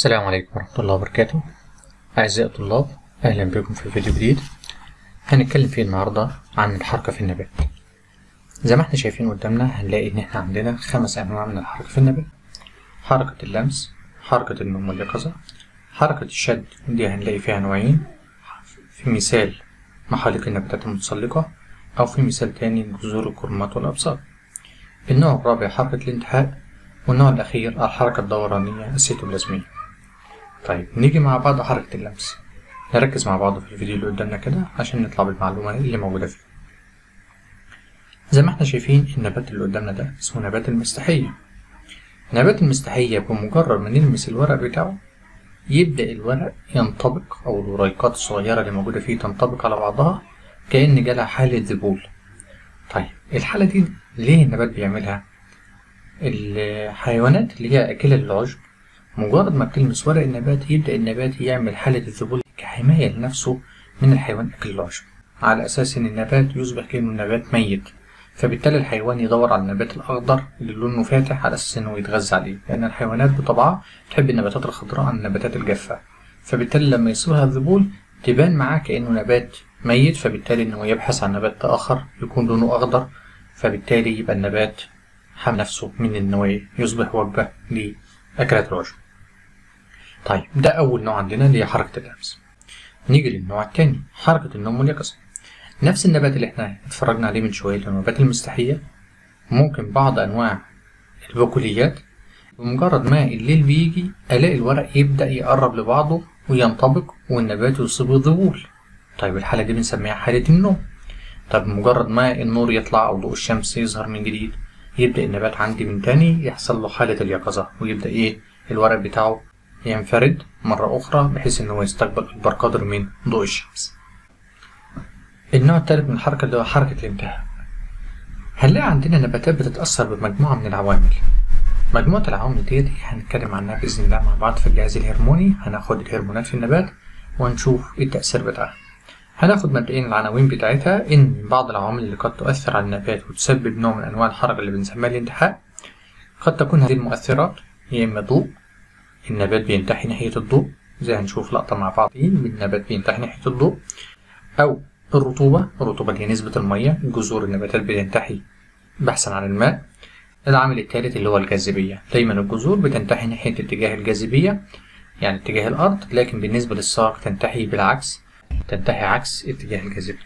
السلام عليكم ورحمة الله وبركاته أعزائي الطلاب أهلا بكم في فيديو جديد هنتكلم فيه النهاردة عن الحركة في النبات زي ما احنا شايفين قدامنا هنلاقي إن احنا عندنا خمس أنواع من الحركة في النبات حركة اللمس حركة النمو واليقظة حركة الشد دي هنلاقي فيها نوعين في مثال محالق النباتات المتسلقة أو في مثال تاني جذور الكرمات والأبساط النوع الرابع حركة الانتحاء والنوع الأخير الحركة الدورانية السيتوبلازمية طيب نيجي مع بعض حركة اللمس نركز مع بعض في الفيديو اللي قدامنا كده عشان نطلع بالمعلومة اللي موجودة فيه زي ما احنا شايفين النبات اللي قدامنا ده اسمه نبات المستحية نبات المستحية بمجرد ما نلمس الورق بتاعه يبدأ الورق ينطبق أو الوريقات الصغيرة اللي موجودة فيه تنطبق على بعضها كأن جالها حالة ذبول طيب الحالة دي ليه النبات بيعملها؟ الحيوانات اللي هي أكلة للعشب مجرد ما بتلمس ورق النبات يبدأ النبات يعمل حالة الذبول كحماية لنفسه من الحيوان أكل العشب على أساس إن النبات يصبح كأنه نبات ميت فبالتالي الحيوان يدور على النبات الأخضر اللي لونه فاتح على أساس إنه يتغذى عليه لأن الحيوانات بطبعها تحب النباتات الخضراء عن النباتات الجافة فبالتالي لما يصيبها الذبول تبان معاه كأنه نبات ميت فبالتالي إنه يبحث عن نبات آخر يكون لونه أخضر فبالتالي يبقى النبات حمى نفسه من إنه يصبح وجبة لأكلات العشب. طيب ده أول نوع عندنا اللي هي حركة اللمس. نيجي للنوع التاني حركة النوم واليقظة. نفس النبات اللي احنا اتفرجنا عليه من شوية اللي هو النبات المستحية ممكن بعض أنواع البقوليات بمجرد ما الليل بيجي ألاقي الورق يبدأ يقرب لبعضه وينطبق والنبات يصيبه ذبول. طيب الحالة دي بنسميها حالة النوم. طب مجرد ما النور يطلع أو ضوء الشمس يظهر من جديد يبدأ النبات عندي من تاني يحصل له حالة اليقظة ويبدأ إيه الورق بتاعه ينفرد مرة أخرى بحيث إن هو يستقبل أكبر قدر من ضوء الشمس. النوع التالت من الحركة اللي هو حركة الانتهاء. هنلاقي عندنا نباتات بتتأثر بمجموعة من العوامل. مجموعة العوامل ديت هنتكلم عنها بإذن الله مع بعض في الجهاز الهرموني هناخد الهرمونات في النبات ونشوف إيه التأثير بتاعها. هناخد مبدئيا العناوين بتاعتها إن بعض العوامل اللي قد تؤثر على النبات وتسبب نوع من أنواع الحركة اللي بنسميها الانتحاء قد تكون هذه المؤثرات يا إما ضوء النبات بينتحي ناحية الضوء زي هنشوف لقطة مع بعض النبات بينتحي ناحية الضوء أو الرطوبة الرطوبة اللي هي نسبة المية جذور النباتات بتنتحي بحثا عن الماء العامل الثالث اللي هو الجاذبية دايما الجذور بتنتحي ناحية اتجاه الجاذبية يعني اتجاه الأرض لكن بالنسبة للساق تنتحي بالعكس تنتهي عكس اتجاه الجاذبية.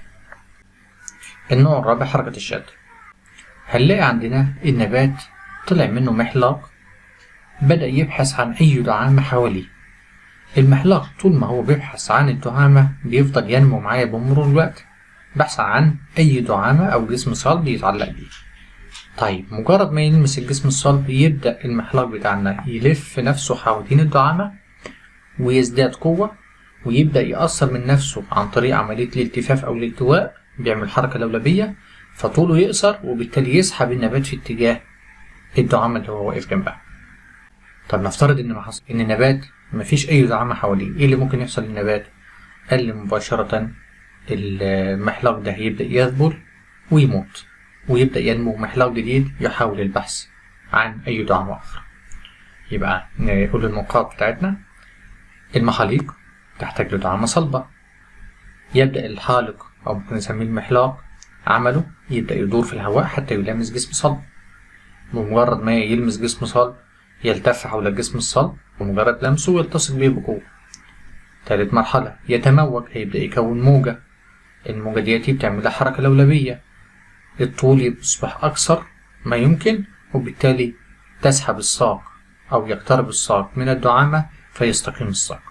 النوع الرابع حركة الشد. هنلاقي عندنا النبات طلع منه محلاق بدأ يبحث عن أي دعامة حواليه. المحلاق طول ما هو بيبحث عن الدعامة بيفضل ينمو معايا بمرور الوقت بحث عن أي دعامة أو جسم صلب يتعلق بيه. طيب مجرد ما يلمس الجسم الصلب يبدأ المحلاق بتاعنا يلف نفسه حوالين الدعامة ويزداد قوة ويبدأ يأثر من نفسه عن طريق عملية الالتفاف أو الالتواء بيعمل حركة لولبية فطوله يقصر وبالتالي يسحب النبات في اتجاه الدعامة اللي هو واقف جنبها. طب نفترض إن ما حصل إن النبات مفيش أي دعامة حواليه، إيه اللي ممكن يحصل للنبات؟ قال لي مباشرة المحلاق ده هيبدأ يذبل ويموت ويبدأ ينمو محلاق جديد يحاول البحث عن أي دعامة أخرى. يبقى نقول النقاط بتاعتنا المحاليق تحتاج لدعامة صلبة يبدأ الحالق أو ممكن نسميه المحلاق عمله يبدأ يدور في الهواء حتى يلامس جسم صلب بمجرد ما يلمس جسم صلب يلتف حول الجسم الصلب ومجرد لمسه يلتصق به بقوة تالت مرحلة يتموج هيبدأ يكون موجة الموجة ديتي بتعمل حركة لولبية الطول يصبح أكثر ما يمكن وبالتالي تسحب الساق أو يقترب الساق من الدعامة فيستقيم الساق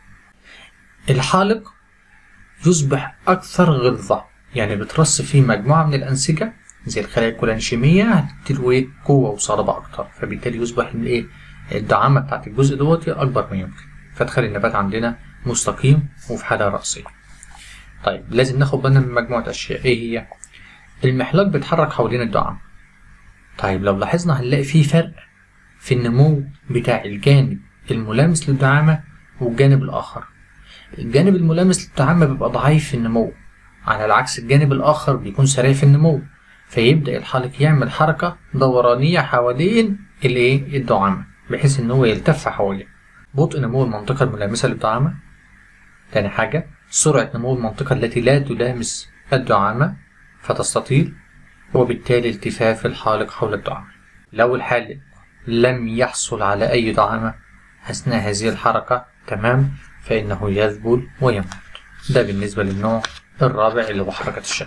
الحالق يصبح أكثر غلظة يعني بترص فيه مجموعة من الأنسجة زي الخلايا الكولانشيمية هتديله قوة وصلابة أكتر فبالتالي يصبح الإيه الدعامة بتاعت الجزء دوت أكبر ما يمكن فتخلي النبات عندنا مستقيم وفي حالة رأسية طيب لازم ناخد بالنا من مجموعة أشياء إيه هي؟ المحلاق بيتحرك حوالين الدعامة طيب لو لاحظنا هنلاقي فيه فرق في النمو بتاع الجانب الملامس للدعامة والجانب الآخر الجانب الملامس للدعامة بيبقى ضعيف في النمو على العكس الجانب الآخر بيكون سريع في النمو فيبدأ الحالق يعمل حركة دورانية حوالين الإيه الدعامة بحيث إن هو يلتف حواليه بطء نمو المنطقة الملامسة للدعامة تاني حاجة سرعة نمو المنطقة التي لا تلامس الدعامة فتستطيل وبالتالي التفاف الحالق حول الدعامة لو الحالق لم يحصل على أي دعامة أثناء هذه الحركة تمام فإنه يذبل ويموت ده بالنسبة للنوع الرابع اللي هو حركة الشد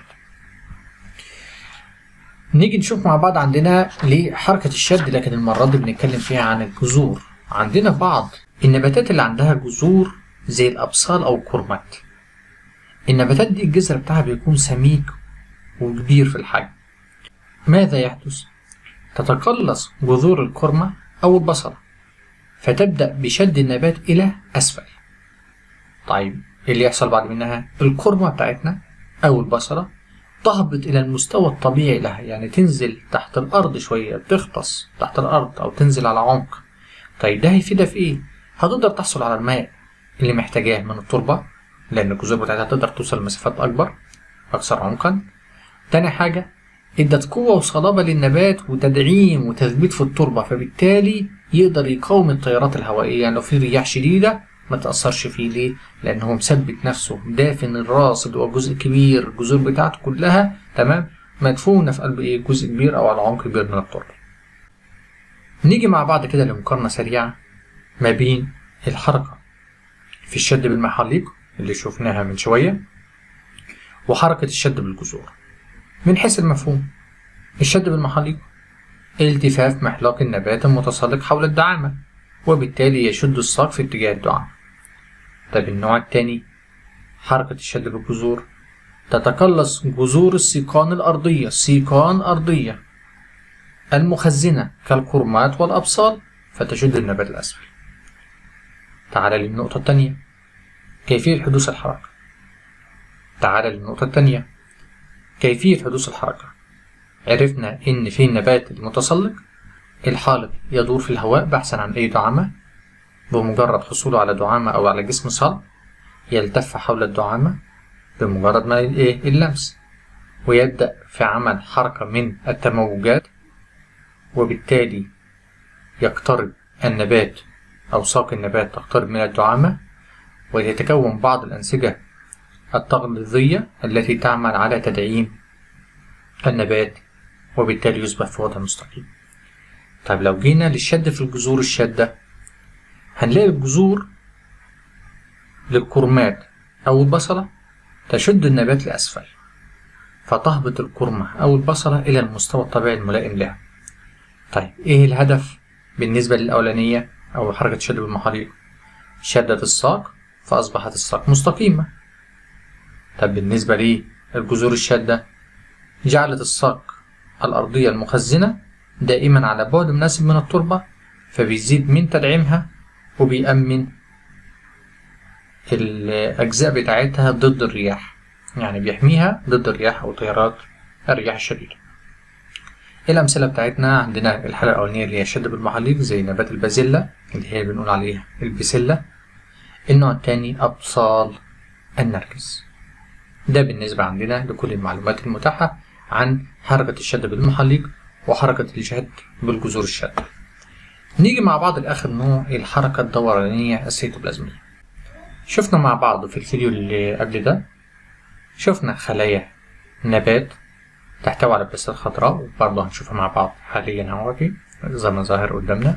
نيجي نشوف مع بعض عندنا لحركة الشد لكن المرة دي بنتكلم فيها عن الجذور عندنا بعض النباتات اللي عندها جذور زي الأبصال أو الكرمات النباتات دي الجذر بتاعها بيكون سميك وكبير في الحجم ماذا يحدث؟ تتقلص جذور الكرمة أو البصلة فتبدأ بشد النبات إلى أسفل طيب إيه اللي يحصل بعد منها؟ الكرمة بتاعتنا أو البصلة تهبط إلى المستوى الطبيعي لها يعني تنزل تحت الأرض شوية تغطس تحت الأرض أو تنزل على عمق طيب ده هيفيدها في إيه؟ هتقدر تحصل على الماء اللي محتاجاه من التربة لأن الجذور بتاعتها تقدر توصل لمسافات أكبر أكثر عمقا تاني حاجة ادت قوة وصلابة للنبات وتدعيم وتثبيت في التربة فبالتالي يقدر يقاوم التيارات الهوائية يعني لو في رياح شديدة ما تأثرش فيه ليه؟ لأن هو مثبت نفسه دافن الراس اللي هو جزء كبير الجذور بتاعته كلها تمام مدفونة في قلب إيه؟ جزء كبير أو على عمق كبير من التربة. نيجي مع بعض كده لمقارنة سريعة ما بين الحركة في الشد بالمحاليق اللي شفناها من شوية وحركة الشد بالجذور. من حيث المفهوم الشد بالمحاليق التفاف محلاق النبات المتسلق حول الدعامة وبالتالي يشد الساق في اتجاه الدعامة طيب النوع الثاني حركة الشد بالجذور تتقلص جذور السيقان الأرضية سيقان أرضية المخزنة كالكرمات والأبصال فتشد النبات الأسفل تعال للنقطة الثانية كيفية حدوث الحركة تعال للنقطة الثانية كيفية حدوث الحركة عرفنا إن في النبات المتسلق الحالق يدور في الهواء بحثا عن أي دعامة بمجرد حصوله على دعامة أو على جسم صلب يلتف حول الدعامة بمجرد ما إيه اللمس ويبدأ في عمل حركة من التموجات وبالتالي يقترب النبات أو ساق النبات تقترب من الدعامة ويتكون بعض الأنسجة التغليظية التي تعمل على تدعيم النبات وبالتالي يصبح في وضع مستقيم طيب لو جينا للشد في الجذور الشدة هنلاقي الجذور للكرمات أو البصلة تشد النبات لأسفل فتهبط الكرمة أو البصلة إلى المستوى الطبيعي الملائم لها طيب إيه الهدف بالنسبة للأولانية أو حركة شد بالمحاليق شدت الساق فأصبحت الساق مستقيمة طب بالنسبة للجذور الشادة جعلت الساق الأرضية المخزنة دائما على بعد مناسب من التربة فبيزيد من تدعيمها وبيأمن الأجزاء بتاعتها ضد الرياح يعني بيحميها ضد الرياح أو تيارات الرياح الشديدة الأمثلة بتاعتنا عندنا الحالة الأولانية اللي هي شد بالمحاليق زي نبات البازيلا اللي هي بنقول عليها البسلة النوع التاني أبصال النرجس ده بالنسبة عندنا لكل المعلومات المتاحة عن حركة الشد بالمحاليق وحركة الشد بالجذور الشد نيجي مع بعض لآخر نوع الحركة الدورانية السيتوبلازمية شفنا مع بعض في الفيديو اللي قبل ده شفنا خلايا نبات تحتوي على البسة الخضراء وبرضه هنشوفها مع بعض حاليا اهوتي زي ما ظاهر قدامنا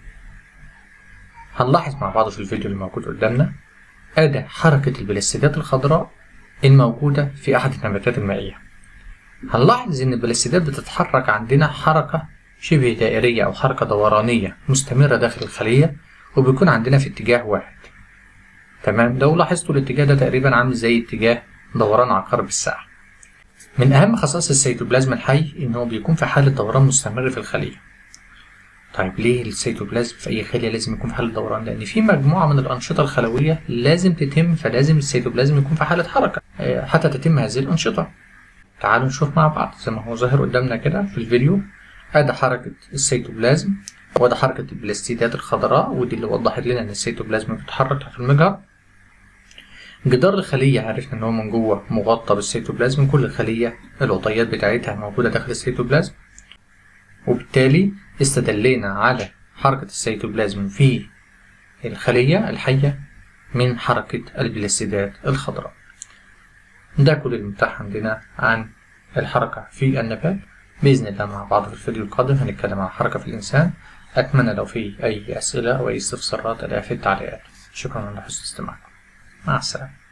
هنلاحظ مع بعض في الفيديو اللي موجود قدامنا أداة حركة البلاستيدات الخضراء الموجودة في أحد النباتات المائية هنلاحظ إن البلاستيدات بتتحرك عندنا حركة شبه دائرية أو حركة دورانية مستمرة داخل الخلية وبيكون عندنا في اتجاه واحد تمام لو لاحظتوا الاتجاه ده تقريبا عامل زي اتجاه دوران عقارب الساعة من أهم خصائص السيتوبلازم الحي إن هو بيكون في حالة دوران مستمر في الخلية طيب ليه السيتوبلازم في أي خلية لازم يكون في حالة دوران؟ لأن في مجموعة من الأنشطة الخلوية لازم تتم فلازم السيتوبلازم يكون في حالة حركة حتى تتم هذه الأنشطة. تعالوا نشوف مع بعض زي ما هو ظاهر قدامنا كده في الفيديو أدي حركة السيتوبلازم وده حركة البلاستيدات الخضراء ودي اللي وضحت لنا إن السيتوبلازم بيتحرك تحت المجهر. جدار الخلية عرفنا إن هو من جوه مغطى بالسيتوبلازم كل خلية العضيات بتاعتها موجودة داخل السيتوبلازم وبالتالي استدلينا على حركة السيتوبلازم في الخلية الحية من حركة البلاستيدات الخضراء ده كل المتاح عندنا عن الحركة في النبات بإذن الله مع بعض في الفيديو القادم هنتكلم عن الحركة في الإنسان أتمنى لو في أي أسئلة أو أي استفسارات ألاقيها في التعليقات شكرا على حسن استماعكم مع السلامة